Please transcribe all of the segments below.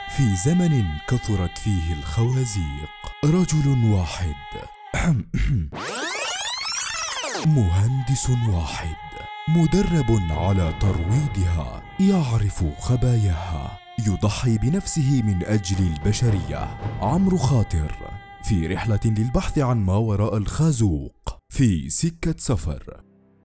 في زمن كثرت فيه الخوازيق رجل واحد مهندس واحد مدرب على ترويضها يعرف خباياها يضحي بنفسه من اجل البشريه عمرو خاطر في رحله للبحث عن ما وراء الخازوق في سكه سفر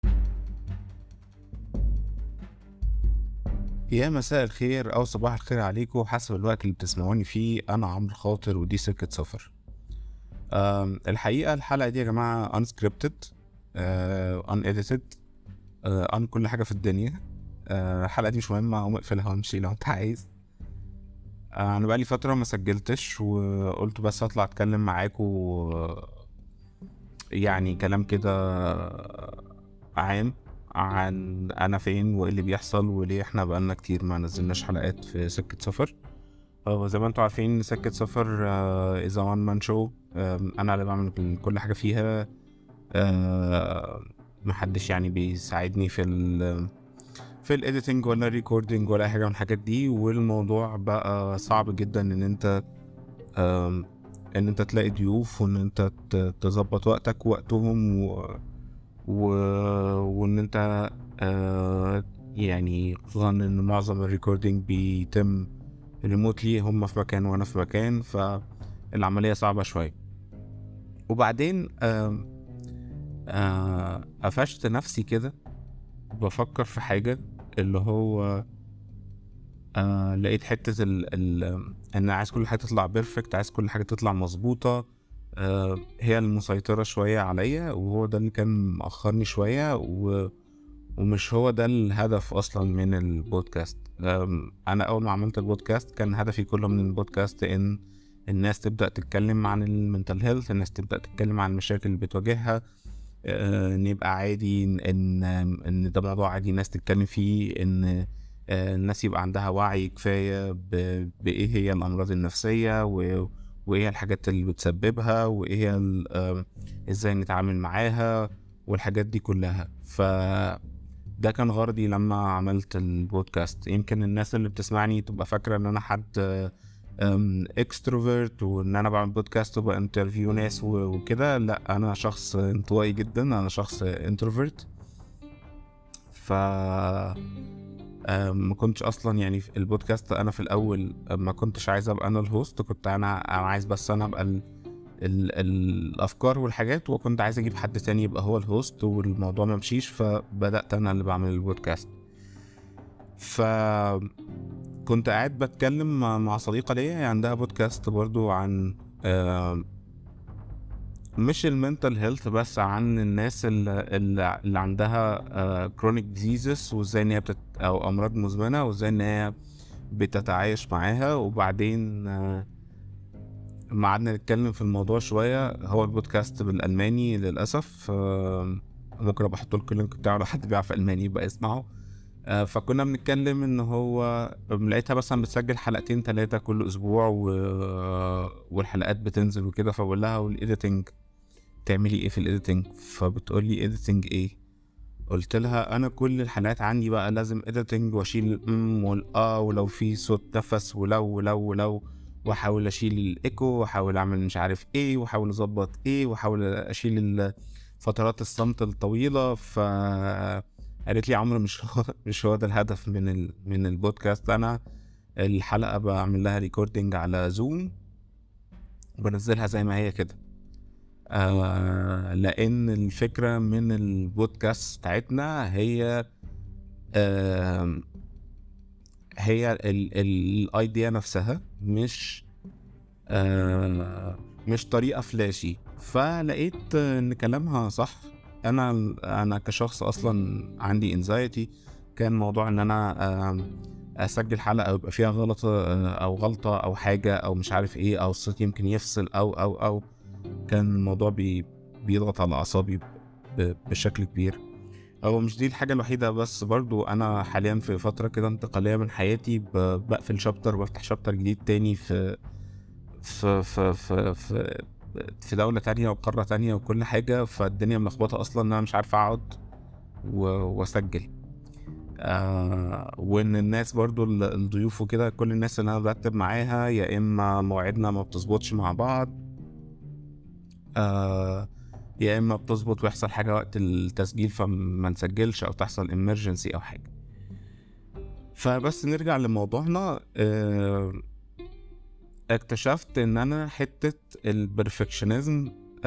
يا مساء الخير او صباح الخير عليكم حسب الوقت اللي بتسمعوني فيه انا عمرو خاطر ودي سكة سفر أم، الحقيقة الحلقة دي يا جماعة unscripted أه، unedited أه، un كل حاجة في الدنيا أه، الحلقة دي مش مهمة اقوم اقفلها وامشي لو انت عايز أه، انا بقالي فترة ما سجلتش وقلت بس اطلع اتكلم معاكم أه، يعني كلام كده عام عن انا فين وايه اللي بيحصل وليه احنا بقالنا كتير ما نزلناش حلقات في سكة سفر هو زي ما انتوا عارفين سكة سفر از وان مان شو انا اللي بعمل كل حاجة فيها آه، محدش يعني بيساعدني في ال في الايديتنج ولا الريكوردينج ولا اي حاجة من الحاجات دي والموضوع بقى صعب جدا ان انت آم، ان انت تلاقي ضيوف وان انت ت- تظبط وقتك ووقتهم و... و... وان انت آه يعني خصوصا ان معظم الريكوردينج بيتم ريموتلي هم في مكان وانا في مكان فالعملية صعبة شوية وبعدين آه آه قفشت نفسي كده بفكر في حاجة اللي هو آه لقيت حتة ال ال ان عايز كل حاجة تطلع بيرفكت عايز كل حاجة تطلع مظبوطة آه هي المسيطرة شوية عليا وهو ده اللي كان مأخرني شوية و ومش هو ده الهدف أصلا من البودكاست آم، أنا أول ما عملت البودكاست كان هدفي كله من البودكاست إن الناس تبدأ تتكلم عن المنتال هيلث الناس تبدأ تتكلم عن المشاكل اللي بتواجهها آه، ان يبقى عادي ان ان إن ده موضوع عادي الناس تتكلم فيه ان آه، الناس يبقى عندها وعي كفايه ب- بايه هي الامراض النفسيه و- وايه الحاجات اللي بتسببها وايه هي ال- آه، ازاي نتعامل معاها والحاجات دي كلها ف ده كان غرضي لما عملت البودكاست يمكن الناس اللي بتسمعني تبقى فاكره ان انا حد اكستروفرت وان انا بعمل بودكاست وبقى انترفيو ناس و- وكده لا انا شخص انطوائي جدا انا شخص انتروفرت ف آم، ما كنتش اصلا يعني في البودكاست انا في الاول ما كنتش عايز ابقى انا الهوست كنت انا انا عايز بس انا ابقى ال... ال... الافكار والحاجات وكنت عايز اجيب حد تاني يبقى هو الهوست والموضوع ما مشيش فبدات انا اللي بعمل البودكاست ف كنت قاعد بتكلم مع- مع صديقة ليا هي عندها بودكاست برضو عن آم، مش المنتال هيلث بس عن الناس اللي, اللي اللي عندها كرونيك ديزيز وازاي ان هي بتت او امراض مزمنه وازاي ان هي بتتعايش معاها وبعدين آه، ما قعدنا نتكلم في الموضوع شويه هو البودكاست بالالماني للاسف آه، ممكن ابقى احط لكم اللينك بتاعه لو حد بيعرف الماني يبقى يسمعه آه، فكنا بنتكلم ان هو لقيتها مثلا بتسجل حلقتين ثلاثه كل اسبوع و... والحلقات بتنزل وكده فبقول لها والايديتنج تعملي ايه في الايديتنج فبتقول لي ايديتنج ايه قلت لها انا كل الحلقات عندي بقى لازم ايديتنج واشيل الام والاه ولو في صوت نفس ولو ولو ولو واحاول اشيل الايكو واحاول اعمل مش عارف ايه واحاول اظبط ايه واحاول اشيل ال- فترات الصمت الطويله ف قالت لي يا عمرو مش هو مش هو ده الهدف من ال... من البودكاست انا الحلقه بعمل لها ريكوردنج على زوم وبنزلها زي ما هي كده آه لان الفكره من البودكاست بتاعتنا هي آه هي الايديا نفسها مش آه مش طريقه فلاشي فلقيت ان كلامها صح انا انا كشخص اصلا عندي انزايتي كان موضوع ان انا آه اسجل حلقه يبقى فيها غلطه آه، او غلطه او حاجه او مش عارف ايه او الصوت يمكن يفصل او او او كان الموضوع بي بيضغط على اعصابي ب- بشكل كبير هو مش دي الحاجة الوحيدة بس برضو أنا حاليا في فترة كده انتقالية من حياتي ب- بقفل شابتر وبفتح شابتر جديد تاني في في في في في, في دولة تانية وقارة تانية وكل حاجة فالدنيا ملخبطة أصلا إن أنا مش عارف أقعد و- وأسجل آه وان الناس برضو ال- الضيوف وكده كل الناس اللي انا برتب معاها يا اما مواعيدنا ما بتظبطش مع بعض آه يا اما بتظبط ويحصل حاجه وقت التسجيل فما نسجلش او تحصل امرجنسي او حاجه فبس نرجع لموضوعنا آه اكتشفت ان انا حته البرفكشنزم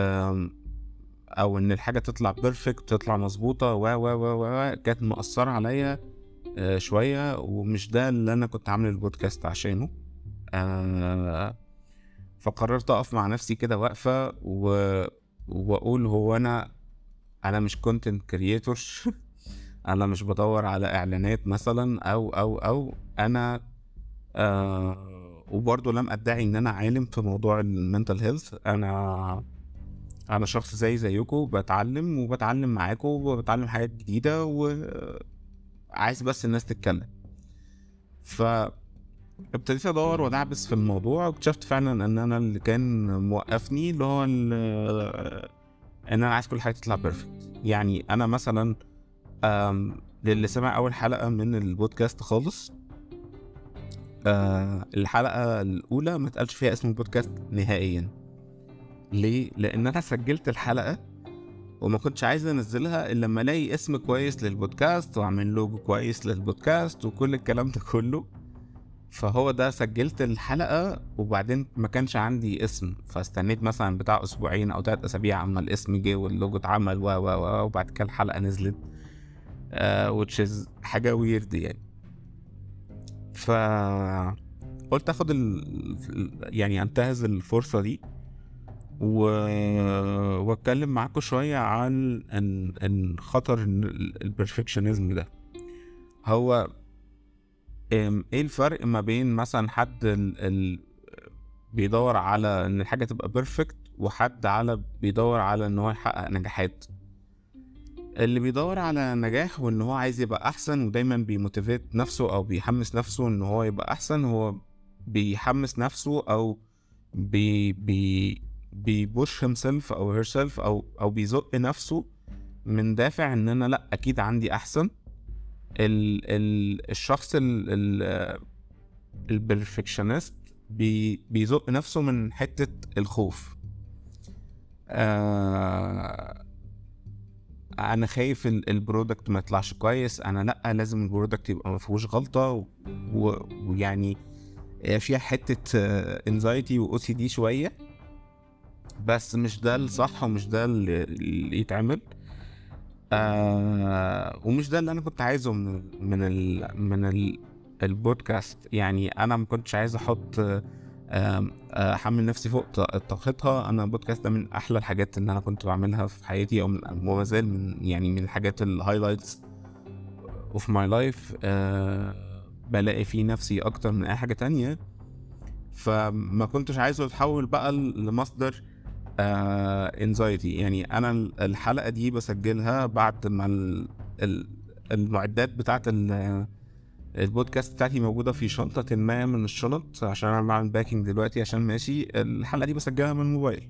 او ان الحاجه تطلع بيرفكت تطلع مظبوطه و و و و كانت مأثره عليا آه، شويه ومش ده اللي انا كنت عامل البودكاست عشانه آه، فقررت اقف مع نفسي كده واقفه و... واقول هو انا انا مش كونتنت كرييتور انا مش بدور على اعلانات مثلا او او او انا آه وبرضه لم ادعي ان انا عالم في موضوع المنتل هيلث انا انا شخص زي زيكم بتعلم وبتعلم معاكم وبتعلم حاجات جديده وعايز بس الناس تتكلم ف ابتديت ادور وادعبس في الموضوع واكتشفت فعلا ان انا اللي كان موقفني اللي هو ال- ان انا عايز كل حاجه تطلع بيرفكت يعني انا مثلا آم، للي سمع اول حلقه من البودكاست خالص آه، الحلقه الاولى ما اتقالش فيها اسم البودكاست نهائيا ليه لان انا سجلت الحلقه وما كنتش عايز انزلها الا لما الاقي اسم كويس للبودكاست واعمل لوجو كويس للبودكاست وكل الكلام ده كله فهو ده سجلت الحلقة وبعدين ما كانش عندي اسم فاستنيت مثلا بتاع اسبوعين او تلات اسابيع اما الاسم جه واللوجو اتعمل و و و وبعد كده الحلقة نزلت uh, which is حاجة ويرد يعني ف قلت اخد ال... يعني انتهز الفرصة دي و... واتكلم معاكم شوية عن ان ان خطر البرفكشنزم ده هو أم، ايه الفرق ما بين مثلا حد ال... ال... بيدور على ان الحاجة تبقى بيرفكت وحد على بيدور على ان هو يحقق نجاحات اللي بيدور على نجاح وان هو عايز يبقى احسن ودايما بيموتيفيت نفسه او بيحمس نفسه ان هو يبقى احسن هو بيحمس نفسه او بي بي بيبوش himself او herself او او بيزق نفسه من دافع ان انا لا اكيد عندي احسن ال ال الشخص ال ال البرفكشنست بي بيزق نفسه من حتة الخوف آه انا خايف ال- البرودكت ما يطلعش كويس انا لا لازم البرودكت يبقى ما فيهوش غلطة و- و- ويعني فيها حتة انزايتي و OCD شوية بس مش ده الصح ومش ده اللي اللي يتعمل آه ومش ده اللي انا كنت عايزه من ال من ال من ال البودكاست يعني انا ما كنتش عايز احط آه، آم، آه، احمل نفسي فوق ط- طاقتها انا البودكاست ده من احلى الحاجات اللي انا كنت بعملها في حياتي او من وما زال من يعني من الحاجات الهايلايتس اوف ماي لايف بلاقي فيه نفسي اكتر من اي حاجه تانية فما كنتش عايزه يتحول بقى لمصدر انزايتي يعني انا ال- الحلقه دي بسجلها بعد ما ال- ال- المعدات بتاعت ال- البودكاست بتاعتي موجوده في شنطه ما من الشنط عشان انا بعمل باكينج دلوقتي عشان ماشي الحلقه دي بسجلها من الموبايل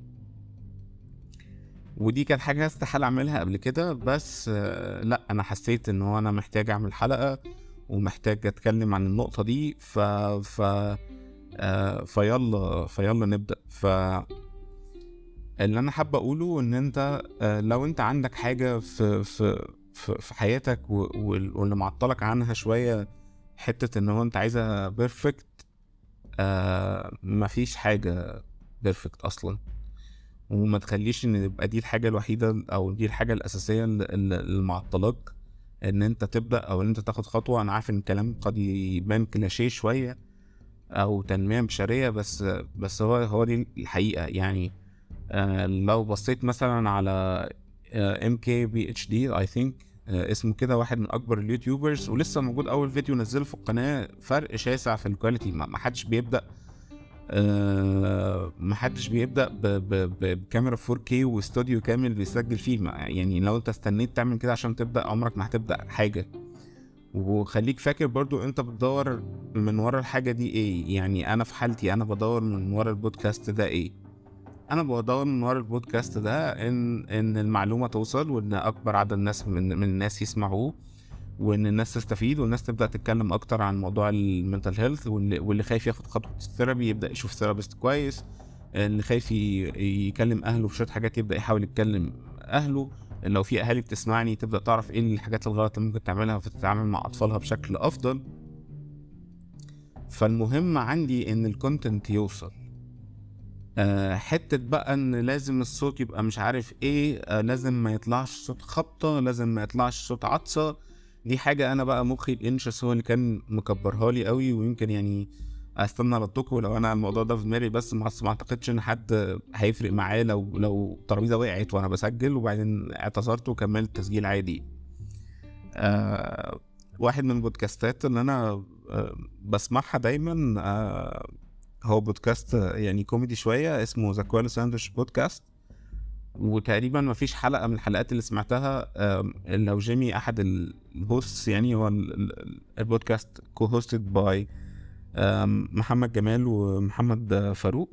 ودي كانت حاجه استحاله اعملها قبل كده بس آه، لا انا حسيت ان هو انا محتاج اعمل حلقه ومحتاج اتكلم عن النقطه دي ف ف آه، فيلا فيلا نبدا ف اللي انا حابب اقوله ان انت آه، لو انت عندك حاجه في في في في حياتك و- وال- واللي معطلك عنها شويه حته ان هو انت عايزها بيرفكت آه مفيش حاجه بيرفكت اصلا وما تخليش ان يبقى دي الحاجه الوحيده او دي الحاجه الاساسيه اللي اللي معطلاك ان انت تبدا او ان انت تاخد خطوه انا عارف ان الكلام قد يبان كلاشيه شويه او تنميه بشريه بس بس هو هو دي الحقيقه يعني آه لو بصيت مثلا على ام كي بي اتش دي اي ثينك اسمه كده واحد من اكبر اليوتيوبرز ولسه موجود اول فيديو نزله في القناه فرق شاسع في الكواليتي ما ما حدش بيبدا آه ما حدش بيبدا ب- ب- ب- بكاميرا 4K واستوديو كامل بيسجل فيه ما- يعني لو انت استنيت تعمل كده عشان تبدا عمرك ما هتبدا حاجه وخليك فاكر برضو انت بتدور من ورا الحاجه دي ايه يعني انا في حالتي انا بدور من ورا البودكاست ده ايه انا بدور من ورا البودكاست ده ان ان المعلومه توصل وان اكبر عدد ناس من, من الناس يسمعوه وان الناس تستفيد والناس تبدا تتكلم اكتر عن موضوع المنتل هيلث واللي, واللي خايف ياخد خطوه الثيرابي يبدا يشوف ثيرابيست كويس اللي خايف ي- يكلم اهله في شويه حاجات يبدا يحاول يتكلم اهله لو في اهالي بتسمعني تبدا تعرف ايه الحاجات الغلط اللي ممكن تعملها فتتعامل مع اطفالها بشكل افضل فالمهم عندي ان الكونتنت يوصل آه، حتة بقى ان لازم الصوت يبقى مش عارف ايه آه، لازم ما يطلعش صوت خبطة لازم ما يطلعش صوت عطسة دي حاجة انا بقى مخي الانشس هو اللي كان مكبرها لي قوي ويمكن يعني استنى ردكم لو انا الموضوع ده في دماغي بس ما ما اعتقدش ان حد هيفرق معاه لو لو الترابيزه وقعت وانا بسجل وبعدين اعتذرت وكملت تسجيل عادي آه واحد من البودكاستات اللي انا آه بسمعها دايما آه هو بودكاست يعني كوميدي شويه اسمه ذا كوالي ساندويتش بودكاست وتقريبا ما فيش حلقه من الحلقات اللي سمعتها آم، الا وجيمي احد الهوستس يعني هو ال- ال- البودكاست كو هوستد باي محمد جمال ومحمد فاروق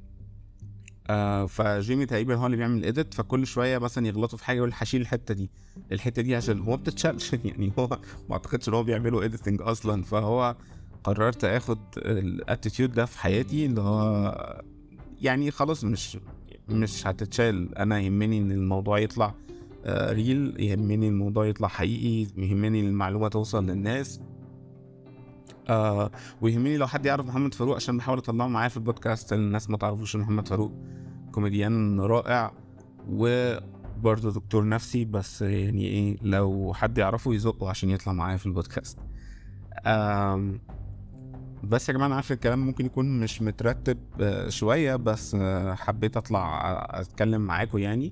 آه، فجيمي تقريبا هو اللي بيعمل الايديت فكل شويه مثلا يغلطوا في حاجه يقول هشيل الحته دي الحته دي عشان هو ما بتتشالش يعني هو ما اعتقدش ان هو بيعملوا ايديتنج اصلا فهو قررت اخد الاتيتيود ده في حياتي اللي هو يعني خلاص مش مش هتتشال انا يهمني ان الموضوع يطلع آه، ريل يهمني الموضوع يطلع حقيقي يهمني المعلومه توصل للناس آه ويهمني لو حد يعرف محمد فاروق عشان بحاول اطلعه معايا في البودكاست الناس ما تعرفوش ان محمد فاروق كوميديان رائع وبرضه دكتور نفسي بس يعني ايه لو حد يعرفه يزقه عشان يطلع معايا في البودكاست آم بس يا جماعه انا عارف الكلام ممكن يكون مش مترتب آه، شويه بس آه، حبيت اطلع اتكلم معاكم يعني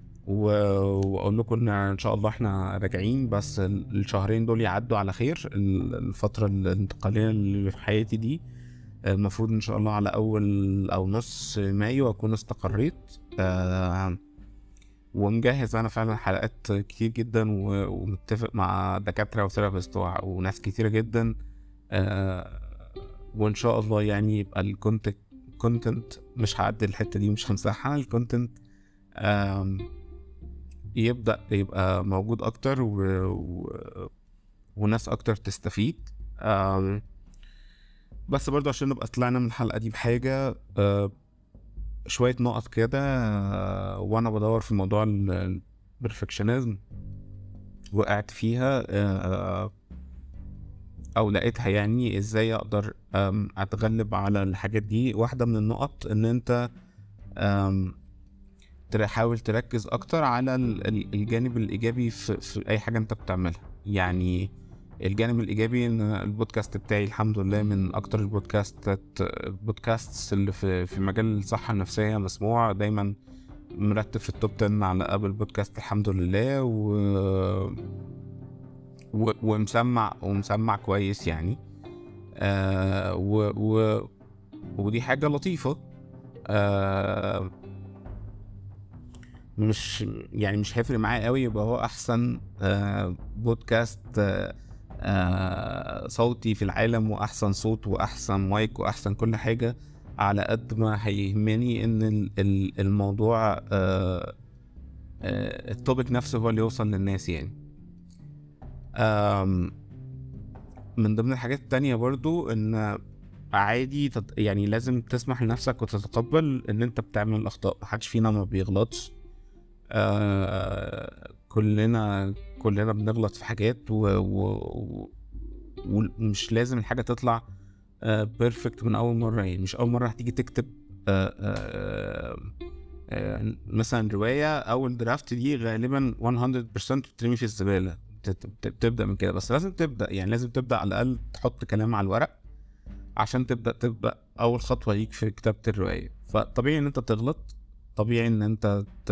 و- واقول لكم ان ان شاء الله احنا راجعين بس ال- الشهرين دول يعدوا على خير ال- الفتره الانتقاليه اللي في حياتي دي المفروض ان شاء الله على اول او نص مايو اكون استقريت آه ومجهز انا فعلا حلقات كتير جدا و- ومتفق مع دكاتره وثيرابيست وع- وناس كتيره جدا آه وان شاء الله يعني يبقى الكونتنت كونتنت مش هعدي الحته دي مش همسحها الكونتنت آم، يبدا يبقى موجود اكتر و... و... وناس اكتر تستفيد آم، بس برضو عشان نبقى طلعنا من الحلقه دي بحاجه آه، شويه نقط كده آه، وانا بدور في موضوع البرفكشنزم وقعت فيها آه، او لقيتها يعني ازاي اقدر أم، اتغلب على الحاجات دي واحده من النقط ان انت أم، تحاول تركز اكتر على ال- ال- الجانب الايجابي في, في اي حاجه انت بتعملها يعني الجانب الايجابي ان البودكاست بتاعي الحمد لله من اكتر البودكاستات البودكاستس اللي في في مجال الصحه النفسيه مسموع دايما مرتب في التوب 10 على ابل بودكاست الحمد لله و و... ومسمع ومسمع كويس يعني آه و... و... ودي حاجة لطيفة آه مش يعني مش هيفرق معايا قوي يبقى هو احسن آه بودكاست آه آه صوتي في العالم واحسن صوت واحسن مايك واحسن كل حاجة على قد ما هيهمني ان ال- ال- الموضوع آه آه التوبيك نفسه هو اللي يوصل للناس يعني آم، من ضمن الحاجات التانية برضو ان عادي تت... يعني لازم تسمح لنفسك وتتقبل ان انت بتعمل اخطاء محدش فينا ما بيغلطش آه... كلنا كلنا بنغلط في حاجات و... و... و... ومش لازم الحاجة تطلع بيرفكت من اول مرة يعني مش اول مرة هتيجي تكتب آه... آه... آه... مثلا رواية اول درافت دي غالبا 100% بترمي في الزبالة بت- بت- بتبدا من كده بس لازم تبدا يعني لازم تبدا على الاقل تحط كلام على الورق عشان تبدا تبدا اول خطوه ليك في كتابه الروايه فطبيعي ان انت تغلط طبيعي ان انت ت...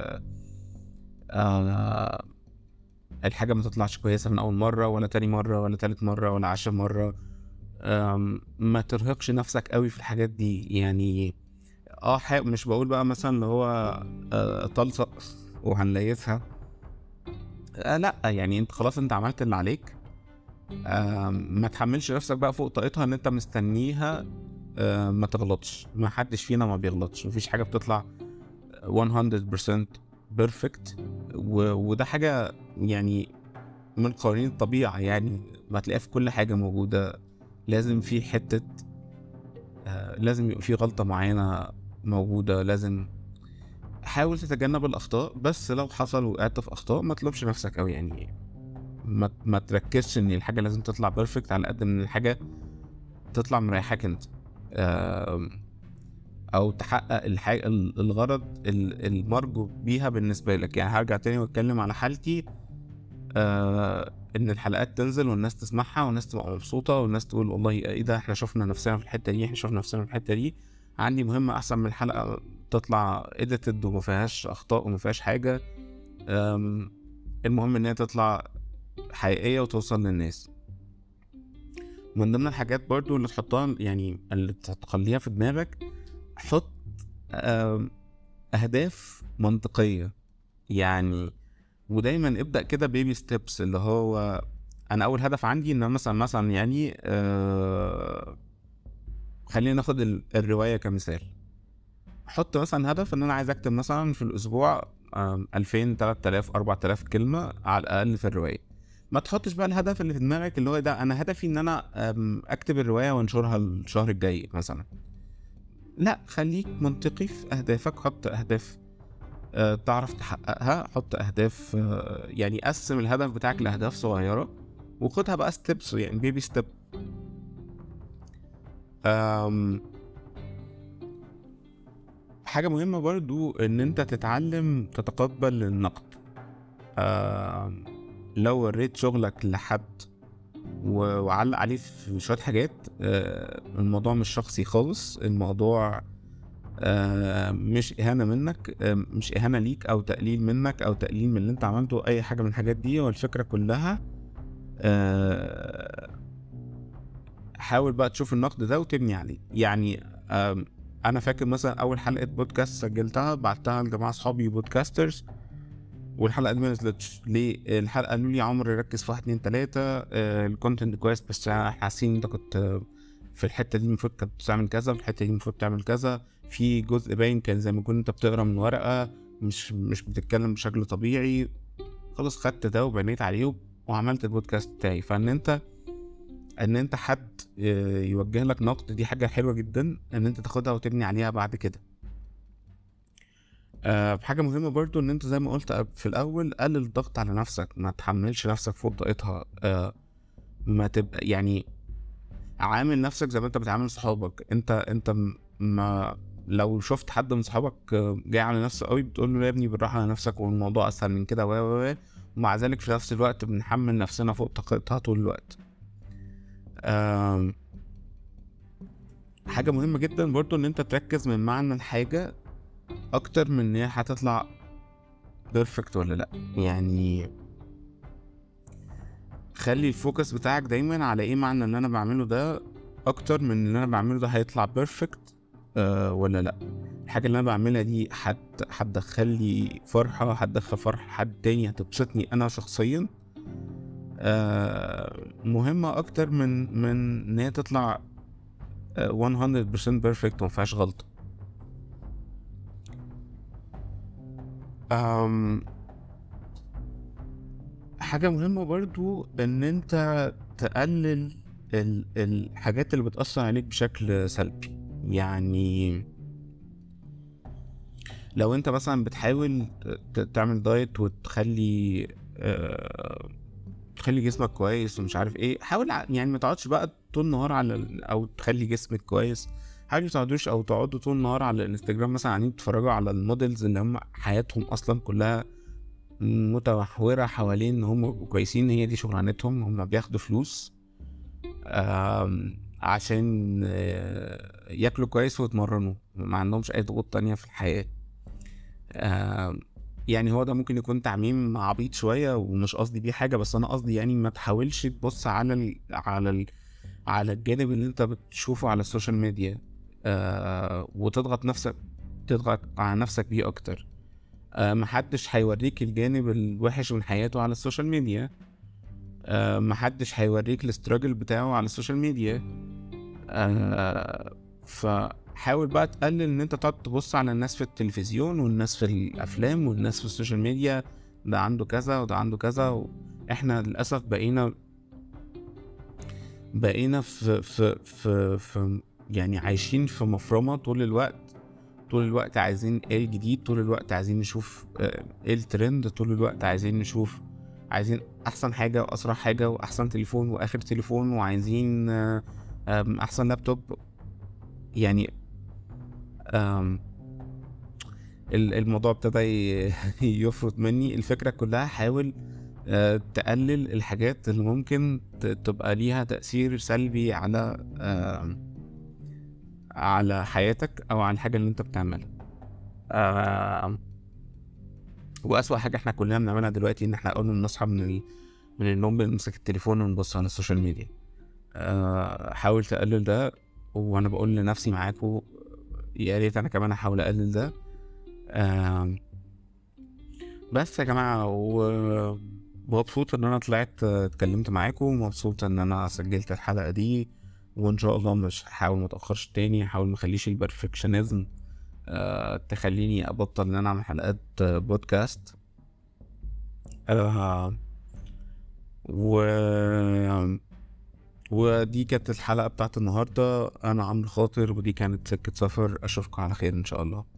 آه... الحاجه ما تطلعش كويسه من اول مره ولا تاني مره ولا تالت مره ولا عشر مره آم... ما ترهقش نفسك قوي في الحاجات دي يعني اه حق مش بقول بقى مثلا اللي هو آه... طلصق وهنليسها آه لا يعني انت خلاص انت عملت اللي عليك آه ما تحملش نفسك بقى فوق طاقتها ان انت مستنيها آه ما تغلطش ما حدش فينا ما بيغلطش مفيش حاجه بتطلع 100% بيرفكت وده حاجه يعني من قوانين الطبيعة يعني ما تلاقيها في كل حاجة موجودة لازم في حتة آه لازم يبقى في غلطة معينة موجودة لازم حاول تتجنب الأخطاء بس لو حصل وقعت في أخطاء ما تلومش نفسك أوي يعني ما, ما تركزش إن الحاجة لازم تطلع بيرفكت على قد من الحاجة تطلع مريحاك أنت آه او تحقق الحاجة الغرض المرجو بيها بالنسبه لك يعني هرجع تاني واتكلم على حالتي آه ان الحلقات تنزل والناس تسمعها والناس تبقى مبسوطه والناس تقول والله ايه ده احنا شفنا نفسنا في الحته دي احنا شفنا نفسنا في الحته دي عندي مهمه احسن من الحلقه تطلع اديتد وما فيهاش اخطاء وما فيهاش حاجه المهم ان هي تطلع حقيقيه وتوصل للناس من ضمن الحاجات برضو اللي تحطها يعني اللي تخليها في دماغك حط اهداف منطقيه يعني ودايما ابدا كده بيبي ستيبس اللي هو انا اول هدف عندي ان مثلا مثلا يعني آه خلينا ناخد الروايه كمثال حط مثلا هدف ان انا عايز اكتب مثلا في الاسبوع ألفين تلات آلاف أربعة آلاف كلمة على الأقل في الرواية ما تحطش بقى الهدف اللي في دماغك اللي هو ده أنا هدفي إن أنا أكتب الرواية وأنشرها الشهر الجاي مثلا لا خليك منطقي في أهدافك حط أهداف أه تعرف تحققها حط أهداف أه يعني قسم الهدف بتاعك لأهداف صغيرة وخدها بقى ستيبس يعني بيبي ستيب حاجة مهمة برضو إن أنت تتعلم تتقبل النقد لو وريت شغلك لحد وعلق عليه في شوية حاجات الموضوع مش شخصي خالص الموضوع مش إهانة منك مش إهانة ليك أو تقليل منك أو تقليل من اللي أنت عملته أي حاجة من الحاجات دي والفكرة كلها حاول بقى تشوف النقد ده وتبني عليه يعني انا فاكر مثلا اول حلقه بودكاست سجلتها بعتها لجماعه اصحابي بودكاسترز والحلقه دي ما نزلتش ليه الحلقه قالوا لي عمرو ركز في واحد اتنين تلاته آه الكونتنت كويس بس حاسين انت كنت في الحته دي المفروض كنت تعمل كذا في الحته دي المفروض تعمل كذا في جزء باين كان زي ما كنت انت بتقرا من ورقه مش مش بتتكلم بشكل طبيعي خلاص خدت ده وبنيت عليه وعملت البودكاست بتاعي فان انت ان انت حد يوجه لك نقد دي حاجه حلوه جدا ان انت تاخدها وتبني عليها بعد كده أه حاجه مهمه برضو ان انت زي ما قلت في الاول قلل الضغط على نفسك ما تحملش نفسك فوق طاقتها أه ما تبقى يعني عامل نفسك زي ما انت بتعامل صحابك انت انت ما لو شفت حد من صحابك جاي على نفسه قوي بتقول له يا ابني بالراحه على نفسك والموضوع اسهل من كده و و ومع ذلك في نفس الوقت بنحمل نفسنا فوق طاقتها طول الوقت حاجة مهمة جدا برضو ان انت تركز من معنى الحاجة اكتر من ان هي هتطلع بيرفكت ولا لا يعني خلي الفوكس بتاعك دايما على ايه معنى اللي انا بعمله ده اكتر من اللي انا بعمله ده هيطلع بيرفكت آه ولا لا الحاجة اللي انا بعملها دي هت هتدخل لي فرحة هتدخل فرحة حد تاني هتبسطني انا شخصيا آه مهمة أكتر من من إن هي تطلع آه 100% بيرفكت ومفيهاش غلطة أم حاجة مهمة برضو إن أنت تقلل ال الحاجات اللي بتأثر عليك بشكل سلبي يعني لو انت مثلا بتحاول تعمل دايت وتخلي آه تخلي جسمك كويس ومش عارف ايه حاول يعني ما تقعدش بقى طول النهار على او تخلي جسمك كويس حاولوا ما تقعدوش او تقعدوا طول النهار على الانستجرام مثلا قاعدين تتفرجوا على المودلز اللي هم حياتهم اصلا كلها متمحوره حوالين ان هم كويسين هي دي شغلانتهم هم بياخدوا فلوس عشان ياكلوا كويس ويتمرنوا ما عندهمش اي ضغوط تانية في الحياه يعني هو ده ممكن يكون تعميم عبيط شويه ومش قصدي بيه حاجه بس انا قصدي يعني ما تحاولش تبص على ال على ال على الجانب اللي انت بتشوفه على السوشيال ميديا آه وتضغط نفسك تضغط على نفسك بيه اكتر آه محدش هيوريك الجانب الوحش من حياته على السوشيال ميديا آه محدش هيوريك الاستراجل بتاعه على السوشيال ميديا آه فحاول بقى تقلل ان انت تقعد تبص على الناس في التلفزيون والناس في الافلام والناس في السوشيال ميديا ده عنده كذا وده عنده كذا و... احنا للاسف بقينا بقينا في في في, في يعني عايشين في مفرمه طول الوقت طول الوقت عايزين ايه الجديد طول الوقت عايزين نشوف آه، ايه الترند طول الوقت عايزين نشوف عايزين احسن حاجه واسرع حاجه واحسن تليفون واخر تليفون وعايزين آه، آم، احسن لابتوب يعني آم، ال- الموضوع ابتدى ي- يفرط مني الفكره كلها حاول آه، تقلل الحاجات اللي ممكن ت- تبقى ليها تأثير سلبي على آم، على حياتك او على الحاجه اللي انت بتعملها آم، واسوأ حاجه احنا كلنا بنعملها دلوقتي ان احنا اول ما بنصحى من ال... من النوم بنمسك التليفون ونبص على السوشيال ميديا آه، حاول تقلل ده وانا بقول لنفسي معاكو يا ريت انا كمان احاول اقلل ده آم، بس يا جماعه و- ومبسوط ان انا طلعت آه، اتكلمت معاكم ومبسوط ان انا سجلت الحلقه دي وان شاء الله مش هحاول متاخرش تاني هحاول مخليش البرفكشنزم آه تخليني ابطل ان انا اعمل حلقات آه، بودكاست آه و ودي كانت الحلقة بتاعت النهاردة أنا عمرو خاطر ودي كانت سكة سفر أشوفكم على خير إن شاء الله